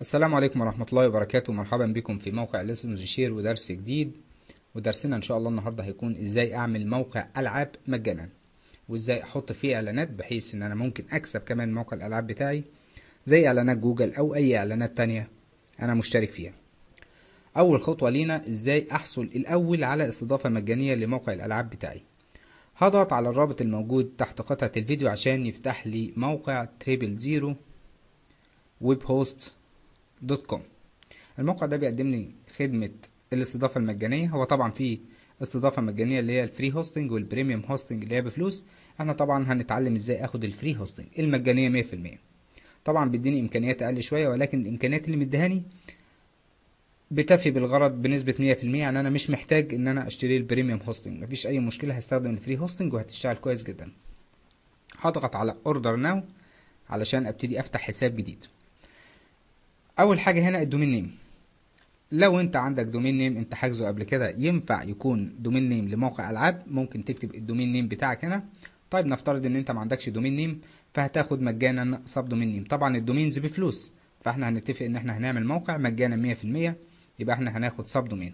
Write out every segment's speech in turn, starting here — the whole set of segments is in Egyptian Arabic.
السلام عليكم ورحمة الله وبركاته مرحبا بكم في موقع ليسنز شير ودرس جديد ودرسنا ان شاء الله النهاردة هيكون ازاي اعمل موقع العاب مجانا وازاي احط فيه اعلانات بحيث ان انا ممكن اكسب كمان موقع الالعاب بتاعي زي اعلانات جوجل او اي اعلانات تانية انا مشترك فيها اول خطوة لينا ازاي احصل الاول على استضافة مجانية لموقع الالعاب بتاعي هضغط على الرابط الموجود تحت قطعة الفيديو عشان يفتح لي موقع تريبل زيرو ويب هوست دوت كوم الموقع ده بيقدم لي خدمة الاستضافة المجانية هو طبعا فيه استضافة مجانية اللي هي الفري هوستنج والبريميوم هوستنج اللي هي بفلوس احنا طبعا هنتعلم ازاي اخد الفري هوستنج المجانية مية في المية طبعا بيديني امكانيات اقل شوية ولكن الامكانيات اللي مديهاني بتفي بالغرض بنسبة مية في المية يعني انا مش محتاج ان انا اشتري البريميوم هوستنج مفيش اي مشكلة هستخدم الفري هوستنج وهتشتغل كويس جدا هضغط على اوردر ناو علشان ابتدي افتح حساب جديد اول حاجه هنا الدومين نيم لو انت عندك دومين نيم انت حاجزه قبل كده ينفع يكون دومين نيم لموقع العاب ممكن تكتب الدومين نيم بتاعك هنا طيب نفترض ان انت ما عندكش دومين نيم فهتاخد مجانا سب دومين نيم طبعا الدومينز بفلوس فاحنا هنتفق ان احنا هنعمل موقع مجانا 100% يبقى احنا هناخد سب دومين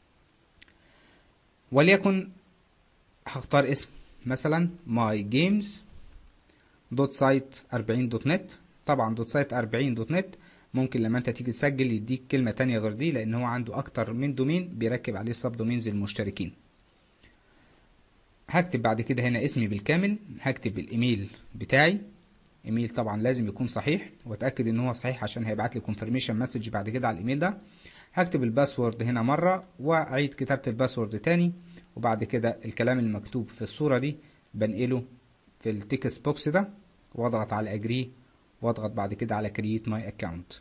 وليكن هختار اسم مثلا ماي جيمز دوت سايت 40 دوت نت طبعا دوت سايت 40 دوت نت ممكن لما انت تيجي تسجل يديك كلمة تانية غير دي لان هو عنده اكتر من دومين بيركب عليه السب دومينز المشتركين هكتب بعد كده هنا اسمي بالكامل هكتب الايميل بتاعي ايميل طبعا لازم يكون صحيح واتاكد ان هو صحيح عشان هيبعت لي كونفirmation مسج بعد كده على الايميل ده هكتب الباسورد هنا مرة واعيد كتابة الباسورد تاني وبعد كده الكلام المكتوب في الصورة دي بنقله في التكست بوكس ده واضغط على اجري واضغط بعد كده على create my account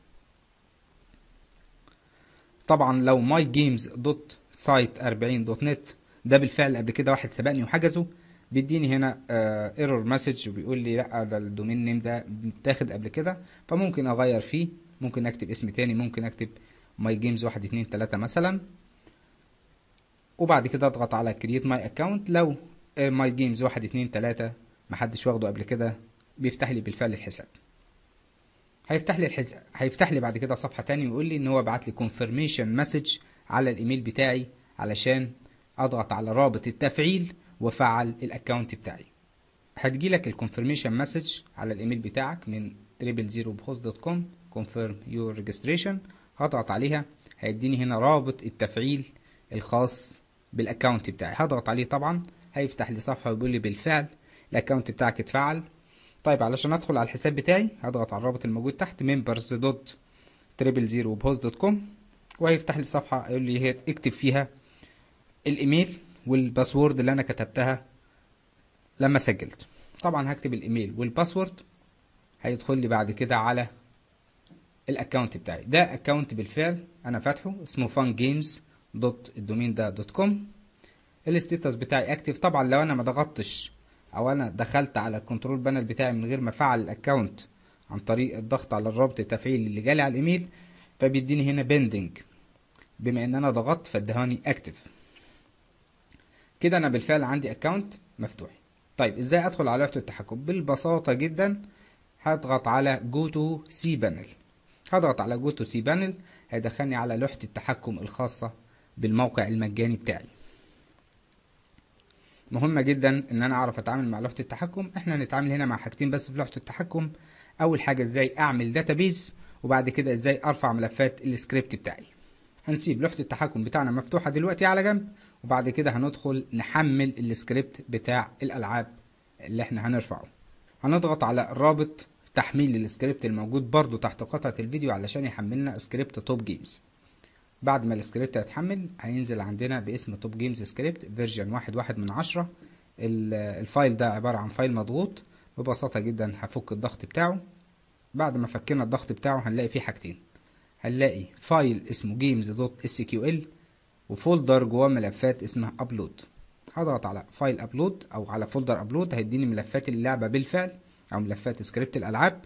طبعا لو my games دوت سايت 40 دوت نت ده بالفعل قبل كده واحد سبقني وحجزه بيديني هنا ايرور مسج وبيقول لي لا ده الدومين نيم ده متاخد قبل كده فممكن اغير فيه ممكن اكتب اسم تاني ممكن اكتب my games واحد اتنين تلاتة مثلا وبعد كده اضغط على create my account لو my games واحد اتنين تلاتة محدش واخده قبل كده بيفتح لي بالفعل الحساب هيفتح لي الحز... هيفتح لي بعد كده صفحة تاني ويقول لي ان هو بعت لي كونفirmation مسج على الايميل بتاعي علشان اضغط على رابط التفعيل وفعل الاكونت بتاعي هتجيلك الكونفirmation مسج على الايميل بتاعك من triple0bhost.com confirm your registration هضغط عليها هيديني هنا رابط التفعيل الخاص بالاكونت بتاعي هضغط عليه طبعا هيفتح لي صفحة ويقول لي بالفعل الاكونت بتاعك اتفعل طيب علشان ادخل على الحساب بتاعي هضغط على الرابط الموجود تحت members دوت تريبل زيرو بوست دوت كوم وهيفتح لي صفحة يقول لي هي اكتب فيها الايميل والباسورد اللي انا كتبتها لما سجلت طبعا هكتب الايميل والباسورد هيدخل لي بعد كده على الاكونت بتاعي ده اكونت بالفعل انا فاتحه اسمه فان جيمز دوت الدومين ده دوت كوم الستيتس بتاعي اكتف طبعا لو انا ما ضغطتش او انا دخلت على الكنترول بانل بتاعي من غير ما افعل الاكونت عن طريق الضغط على الرابط التفعيل اللي جالي على الايميل فبيديني هنا بيندنج بما ان انا ضغطت فادهاني اكتف كده انا بالفعل عندي اكونت مفتوح طيب ازاي ادخل على لوحه التحكم بالبساطه جدا هضغط على جو تو سي بانل هضغط على جو تو سي بانل هيدخلني على لوحه التحكم الخاصه بالموقع المجاني بتاعي مهمة جدا ان انا اعرف اتعامل مع لوحة التحكم احنا هنتعامل هنا مع حاجتين بس في لوحة التحكم اول حاجة ازاي اعمل داتابيز وبعد كده ازاي ارفع ملفات السكريبت بتاعي هنسيب لوحة التحكم بتاعنا مفتوحة دلوقتي على جنب وبعد كده هندخل نحمل السكريبت بتاع الالعاب اللي احنا هنرفعه هنضغط على رابط تحميل السكريبت الموجود برضو تحت قطعة الفيديو علشان يحملنا سكريبت توب جيمز بعد ما السكريبت هيتحمل هينزل عندنا باسم توب جيمز سكريبت فيرجن واحد واحد من عشرة الفايل ده عبارة عن فايل مضغوط ببساطة جدا هفك الضغط بتاعه بعد ما فكينا الضغط بتاعه هنلاقي فيه حاجتين هنلاقي فايل اسمه جيمز دوت اس كيو ال وفولدر جواه ملفات اسمها ابلود هضغط على فايل ابلود او على فولدر ابلود هيديني ملفات اللعبة بالفعل او ملفات سكريبت الالعاب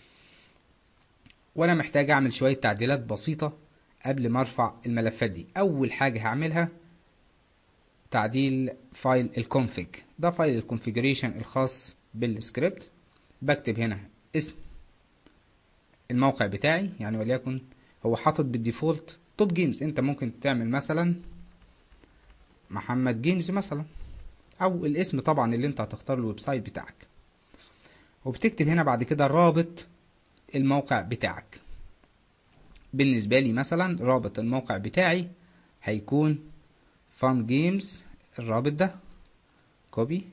وانا محتاج اعمل شوية تعديلات بسيطة قبل ما ارفع الملفات دي اول حاجة هعملها تعديل فايل الكونفيج ده فايل الكونفيجريشن الخاص بالسكريبت بكتب هنا اسم الموقع بتاعي يعني وليكن هو حاطط بالديفولت توب جيمز انت ممكن تعمل مثلا محمد جيمز مثلا او الاسم طبعا اللي انت هتختار الويب سايت بتاعك وبتكتب هنا بعد كده رابط الموقع بتاعك بالنسبة لي مثلا رابط الموقع بتاعي هيكون فان جيمز الرابط ده كوبي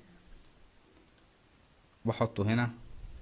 واحطه هنا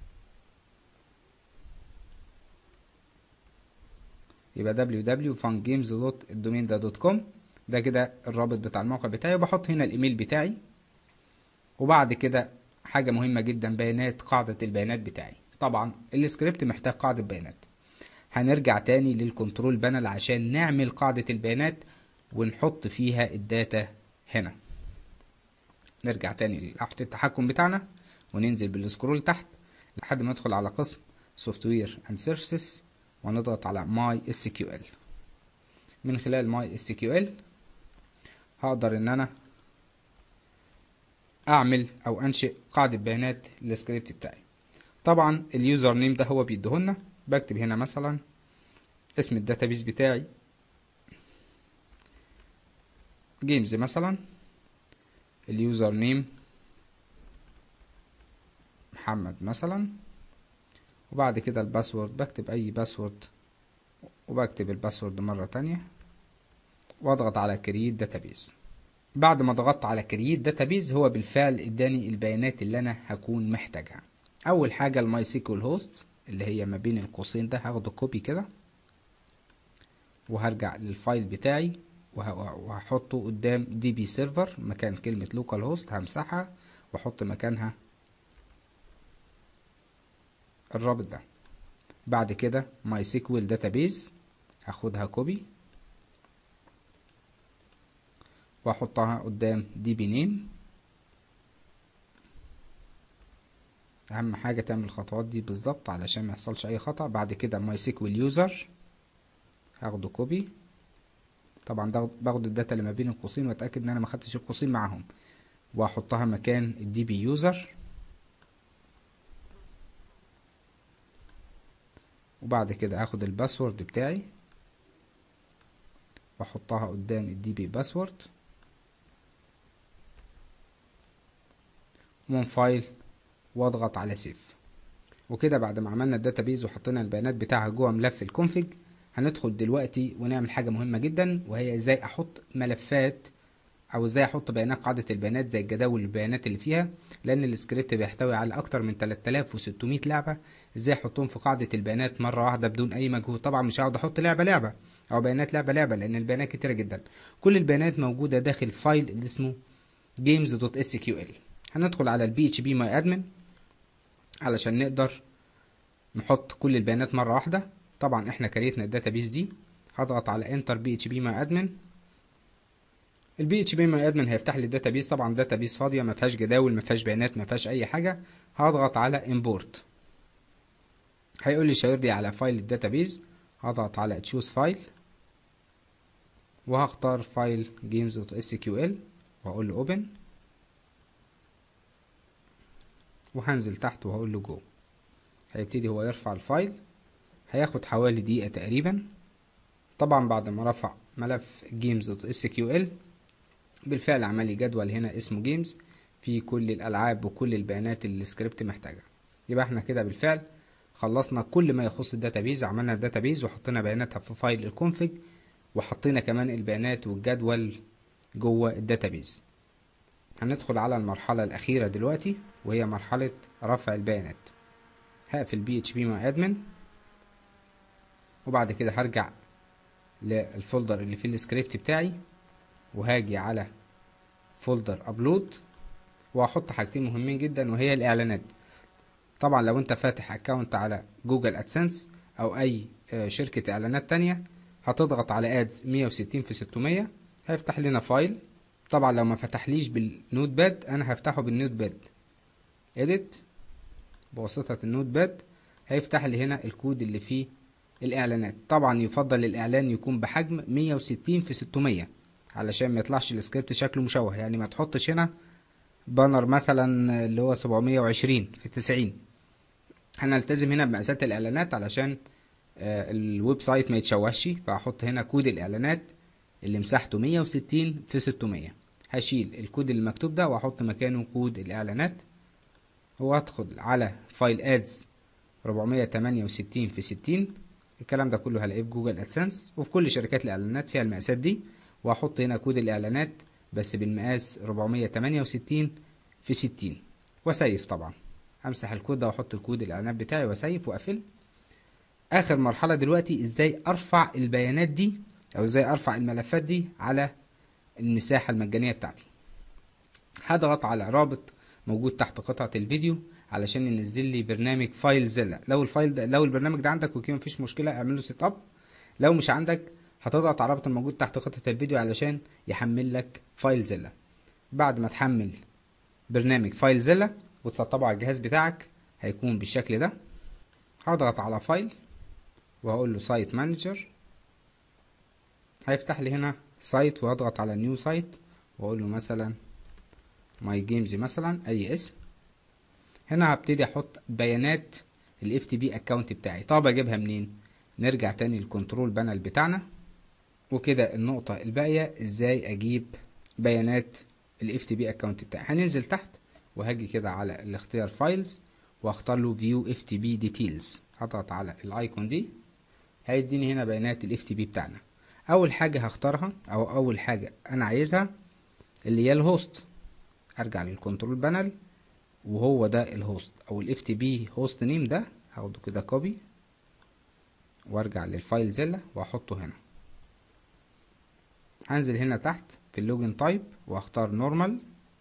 يبقى www.fungames.domain.com ده كده الرابط بتاع الموقع بتاعي وبحط هنا الايميل بتاعي وبعد كده حاجة مهمة جدا بيانات قاعدة البيانات بتاعي طبعا السكريبت محتاج قاعدة بيانات هنرجع تاني للكنترول بانل عشان نعمل قاعدة البيانات ونحط فيها الداتا هنا نرجع تاني للوحة التحكم بتاعنا وننزل بالسكرول تحت لحد ما ندخل على قسم سوفتوير اند سيرفيسز ونضغط على ماي اس كيو ال من خلال ماي اس كيو ال هقدر ان انا اعمل او انشئ قاعدة بيانات للسكريبت بتاعي طبعا اليوزر نيم ده هو بيديهولنا بكتب هنا مثلا اسم الداتابيس بتاعي جيمز مثلا اليوزر نيم محمد مثلا وبعد كده الباسورد بكتب اي باسورد وبكتب الباسورد مرة تانية واضغط على كرييت داتابيز بعد ما ضغطت على كرييت داتابيز هو بالفعل اداني البيانات اللي انا هكون محتاجها اول حاجة الماي سيكول هوست اللي هي ما بين القوسين ده هاخده كوبي كده وهرجع للفايل بتاعي وهحطه قدام دي بي سيرفر مكان كلمة لوكال هوست همسحها واحط مكانها الرابط ده بعد كده ماي سيكوال داتابيز هاخدها كوبي واحطها قدام دي بي نيم اهم حاجة تعمل الخطوات دي بالظبط علشان ما يحصلش اي خطأ بعد كده ماي سيكوال يوزر هاخده كوبي طبعا باخد الداتا اللي ما بين القوسين واتاكد ان انا ما خدتش القوسين معاهم واحطها مكان الدي بي يوزر وبعد كده اخد الباسورد بتاعي واحطها قدام الدي بي باسورد ومن فايل واضغط على سيف وكده بعد ما عملنا الداتابيز وحطينا البيانات بتاعها جوه ملف الكونفج هندخل دلوقتي ونعمل حاجة مهمة جدا وهي ازاي احط ملفات او ازاي احط بيانات قاعدة البيانات زي الجداول البيانات اللي فيها لان السكريبت بيحتوي على اكتر من 3600 لعبة ازاي احطهم في قاعدة البيانات مرة واحدة بدون اي مجهود طبعا مش هقعد احط لعبة لعبة او بيانات لعبة لعبة لان البيانات كتيرة جدا كل البيانات موجودة داخل فايل اللي اسمه games.sql هندخل على البي اتش بي ماي ادمن علشان نقدر نحط كل البيانات مرة واحدة طبعا احنا كريتنا الداتابيس دي هضغط على انتر بي اتش بي ماي ادمن البي اتش بي ماي ادمن هيفتح لي الداتابيس طبعا داتابيس فاضيه ما فيهاش جداول ما فيهاش بيانات ما فيهاش اي حاجه هضغط على امبورت هيقول لي شاور لي على فايل الداتابيس هضغط على تشوز فايل وهختار فايل games.sql وهقول له open وهنزل تحت وهقول له جو هيبتدي هو يرفع الفايل هياخد حوالي دقيقة تقريبا طبعا بعد ما رفع ملف games.sql بالفعل عمل لي جدول هنا اسمه جيمز فيه كل الالعاب وكل البيانات اللي السكريبت محتاجها يبقى احنا كده بالفعل خلصنا كل ما يخص الداتابيز عملنا الداتابيز وحطينا بياناتها في فايل الكونفج وحطينا كمان البيانات والجدول جوه الداتابيز هندخل على المرحلة الأخيرة دلوقتي وهي مرحلة رفع البيانات هقفل بي اتش بي مع ادمن وبعد كده هرجع للفولدر اللي فيه السكريبت بتاعي وهاجي على فولدر ابلود وهحط حاجتين مهمين جدا وهي الاعلانات طبعا لو انت فاتح اكونت على جوجل ادسنس او اي شركة اعلانات تانية هتضغط على ادز 160 في 600 هيفتح لنا فايل طبعا لو ما فتحليش بالنوت باد انا هفتحه بالنوت باد edit بواسطة النوت باد هيفتح لي هنا الكود اللي فيه الاعلانات طبعا يفضل الاعلان يكون بحجم 160 في 600 علشان ما يطلعش السكريبت شكله مشوه يعني ما تحطش هنا بانر مثلا اللي هو 720 في 90 هنلتزم هنا بمقاسات الاعلانات علشان آه، الويب سايت ما يتشوهش فهحط هنا كود الاعلانات اللي مساحته 160 في 600 هشيل الكود اللي مكتوب ده واحط مكانه كود الاعلانات وادخل على فايل ادز 468 في 60 الكلام ده كله هلاقيه في جوجل ادسنس وفي كل شركات الاعلانات فيها المقاسات دي واحط هنا كود الاعلانات بس بالمقاس 468 في 60 واسيف طبعا امسح الكود ده واحط الكود الاعلانات بتاعي واسيف واقفل اخر مرحله دلوقتي ازاي ارفع البيانات دي او ازاي ارفع الملفات دي على المساحه المجانيه بتاعتي هضغط على رابط موجود تحت قطعه الفيديو علشان ينزل لي برنامج فايل زيلا لو الفايل ده لو البرنامج ده عندك وكده مفيش مشكله اعمل له سيت اب لو مش عندك هتضغط على الرابط الموجود تحت قطعه الفيديو علشان يحمل لك فايل زيلا بعد ما تحمل برنامج فايل زيلا وتسطبه على الجهاز بتاعك هيكون بالشكل ده هضغط على فايل وهقول له سايت مانجر هيفتح لي هنا سايت وهضغط على نيو سايت واقول له مثلا ماي جيمز مثلا اي اسم هنا هبتدي احط بيانات الاف تي بي اكونت بتاعي طب اجيبها منين نرجع تاني للكنترول بانل بتاعنا وكده النقطة الباقية ازاي اجيب بيانات الاف تي بي اكونت بتاعي هننزل تحت وهاجي كده على الاختيار فايلز واختار له فيو اف تي بي ديتيلز هضغط على الايكون دي هيديني هنا بيانات الاف تي بي بتاعنا اول حاجة هختارها او اول حاجة انا عايزها اللي هي الهوست ارجع للكنترول بانل وهو ده الهوست او الاف تي بي هوست نيم ده هاخده كده كوبي وارجع للفايل زيلا واحطه هنا هنزل هنا تحت في اللوجن تايب واختار نورمال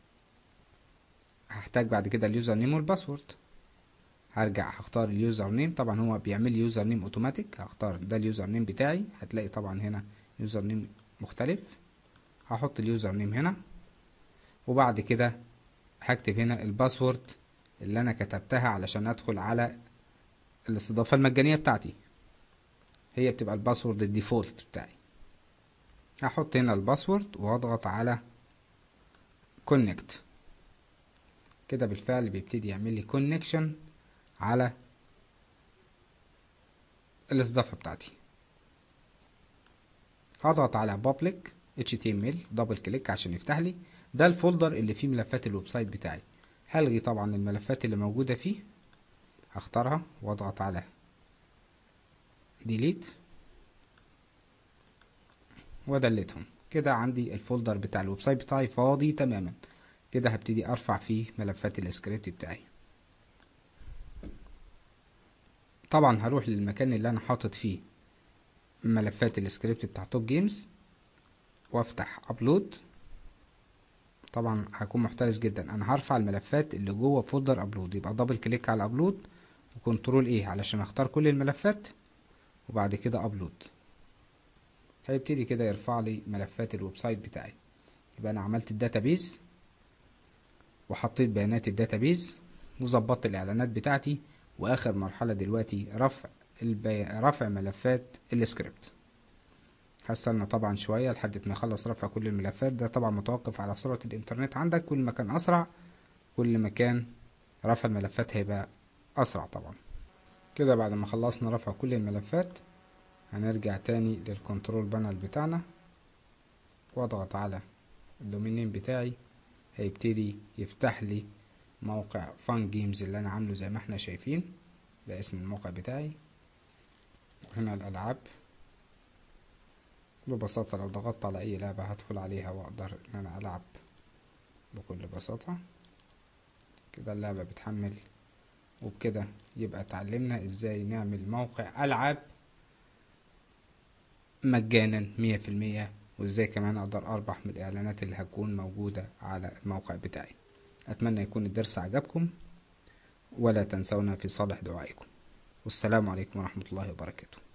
هحتاج بعد كده اليوزر نيم والباسورد هرجع هختار اليوزر نيم طبعا هو بيعمل لي يوزر نيم اوتوماتيك هختار ده اليوزر نيم بتاعي هتلاقي طبعا هنا يوزر نيم مختلف هحط اليوزر نيم هنا وبعد كده هكتب هنا الباسورد اللي انا كتبتها علشان ادخل على الاستضافة المجانية بتاعتي هي بتبقى الباسورد الديفولت بتاعي هحط هنا الباسورد واضغط على كونكت كده بالفعل بيبتدي يعمل لي كونكشن على الاستضافة بتاعتي هضغط على public html دبل كليك عشان يفتح لي ده الفولدر اللي فيه ملفات الويب سايت بتاعي هلغي طبعا الملفات اللي موجودة فيه هختارها واضغط على delete ودلتهم كده عندي الفولدر بتاع الويب سايت بتاعي فاضي تماما كده هبتدي ارفع فيه ملفات السكريبت بتاعي طبعا هروح للمكان اللي انا حاطط فيه ملفات السكريبت بتاع توب جيمز وافتح ابلود طبعا هكون محترس جدا انا هرفع الملفات اللي جوه فولدر ابلود يبقى دبل كليك على ابلود وكنترول ايه علشان اختار كل الملفات وبعد كده ابلود هيبتدي كده يرفع لي ملفات الويب سايت بتاعي يبقى انا عملت الداتابيز وحطيت بيانات الداتابيز وظبطت الاعلانات بتاعتي واخر مرحله دلوقتي رفع البي... رفع ملفات السكريبت هستنى طبعا شويه لحد ما يخلص رفع كل الملفات ده طبعا متوقف على سرعه الانترنت عندك كل ما كان اسرع كل ما كان رفع الملفات هيبقى اسرع طبعا كده بعد ما خلصنا رفع كل الملفات هنرجع تاني للكنترول بانل بتاعنا واضغط على الدومين نيم بتاعي هيبتدي يفتح لي موقع فان جيمز اللي انا عامله زي ما احنا شايفين ده اسم الموقع بتاعي وهنا الالعاب ببساطة لو ضغطت على اي لعبة هدخل عليها واقدر ان انا العب بكل بساطة كده اللعبة بتحمل وبكده يبقى اتعلمنا ازاي نعمل موقع العاب مجانا مية في المية وازاي كمان اقدر اربح من الاعلانات اللي هتكون موجودة على الموقع بتاعي اتمنى يكون الدرس عجبكم ولا تنسونا في صالح دعائكم والسلام عليكم ورحمة الله وبركاته